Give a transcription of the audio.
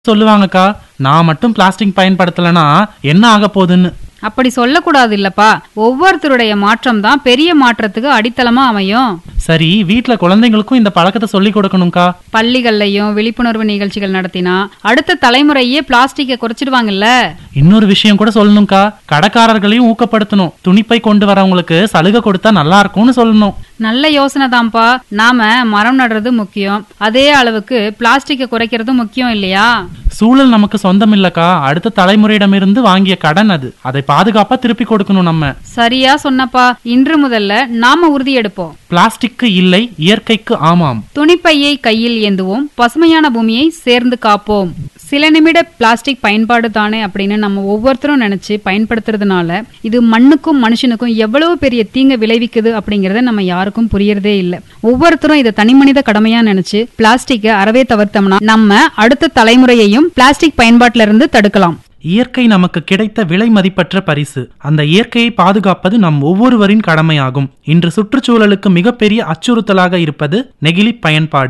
சொல்லுவாங்கக்கா நான் மட்டும் பிளாஸ்டிக் பயன்படுத்தலைன்னா என்ன ஆக போகுதுன்னு அப்படி சொல்லக்கூடாது இல்லப்பா ஒவ்வொருத்தருடைய மாற்றம் தான் பெரிய மாற்றத்துக்கு அடித்தளமா அமையும் சரி வீட்ல குழந்தைங்களுக்கும் இந்த பழக்கத்தை சொல்லி கொடுக்கணும்க்கா பள்ளிகள்லயும் விழிப்புணர்வு நிகழ்ச்சிகள் நடத்தினா அடுத்த தலைமுறையே பிளாஸ்டிக்கை குறைச்சிடுவாங்கல்ல இன்னொரு விஷயம் கூட சொல்லணும்க்கா கடைக்காரர்களையும் ஊக்கப்படுத்தணும் துணிப்பை கொண்டு வரவங்களுக்கு சலுகை கொடுத்தா நல்லா இருக்கும்னு சொல்லணும் நல்ல யோசனை தான்ப்பா நாம மரம் நடுறது முக்கியம் அதே அளவுக்கு பிளாஸ்டிக்கை குறைக்கிறதும் முக்கியம் இல்லையா சூழல் நமக்கு சொந்தம் இல்லக்கா அடுத்த தலைமுறையிடமிருந்து வாங்கிய கடன் அது அதை பாதுகாப்பா திருப்பி கொடுக்கணும் நம்ம சரியா சொன்னப்பா இன்று முதல்ல நாம உறுதி எடுப்போம் பிளாஸ்டிக்கு இல்லை இயற்கைக்கு ஆமாம் துணிப்பையை கையில் ஏந்துவோம் பசுமையான பூமியை சேர்ந்து காப்போம் சில நிமிட பிளாஸ்டிக் பயன்பாடு தானே அப்படின்னு நம்ம ஒவ்வொருத்தரும் நினைச்சு பயன்படுத்துறதுனால இது மண்ணுக்கும் மனுஷனுக்கும் எவ்வளவு பெரிய தீங்க விளைவிக்குது அப்படிங்கறத நம்ம யாருக்கும் புரியறதே இல்ல ஒவ்வொருத்தரும் இதை தனிமனித கடமையா நினைச்சு பிளாஸ்டிக்கை அறவே தவிர்த்தோம்னா நம்ம அடுத்த தலைமுறையையும் பிளாஸ்டிக் பயன்பாட்டில இருந்து தடுக்கலாம் இயற்கை நமக்கு கிடைத்த விலை மதிப்பற்ற பரிசு அந்த இயற்கையை பாதுகாப்பது நம் ஒவ்வொருவரின் கடமையாகும் இன்று சுற்றுச்சூழலுக்கு மிகப்பெரிய அச்சுறுத்தலாக இருப்பது நெகிழி பயன்பாடு